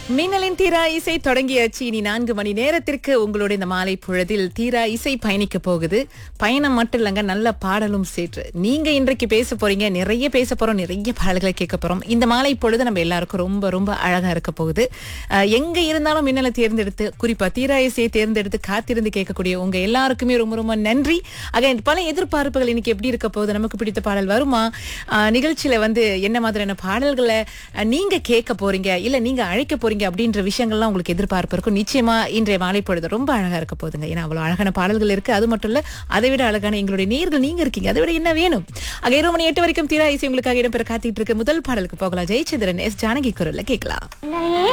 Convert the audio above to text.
மின்னலின் தீரா இசை தொடங்கியாச்சு இனி நான்கு மணி நேரத்திற்கு உங்களோட இந்த மாலை பொழுதில் தீரா இசை பயணிக்க போகுது பயணம் மட்டும் இல்லைங்க நல்ல பாடலும் சேற்று நீங்க இன்றைக்கு பேச போறீங்க நிறைய பேச போறோம் நிறைய பாடல்களை கேட்க போறோம் இந்த மாலை பொழுது நம்ம எல்லாருக்கும் ரொம்ப ரொம்ப அழகா இருக்க போகுது அஹ், எங்க இருந்தாலும் மின்னலை தேர்ந்தெடுத்து குறிப்பா தீரா இசையை தேர்ந்தெடுத்து காத்திருந்து கேட்கக்கூடிய உங்க எல்லாருக்குமே ரொம்ப ரொம்ப நன்றி ஆக பல எதிர்பார்ப்புகள் இன்னைக்கு எப்படி இருக்க போகுது நமக்கு பிடித்த பாடல் வருமா அஹ், நிகழ்ச்சியில வந்து என்ன மாதிரியான பாடல்களை அஹ், நீங்க கேட்க போறீங்க இல்ல நீங்க அழைக்க போறீங்க அப்படின்ற விஷயங்கள்லாம் உங்களுக்கு எதிர்பார்ப்பு இருக்கும் நிச்சயமா இன்றைய மாலை பொழுது ரொம்ப அழகா இருக்க போகுதுங்க ஏன்னா அவ்வளவு அழகான பாடல்கள் இருக்கு அது மட்டும் இல்ல அதை விட அழகான எங்களுடைய நேர்கள் நீங்க இருக்கீங்க அதை விட என்ன வேணும் ஆக இரவு மணி எட்டு வரைக்கும் தீரா இசை உங்களுக்காக இடம்பெற காத்துட்டு இருக்கு முதல் பாடலுக்கு போகலாம் ஜெயச்சந்திரன் எஸ் ஜானகி குரல்ல கேட்கலாம்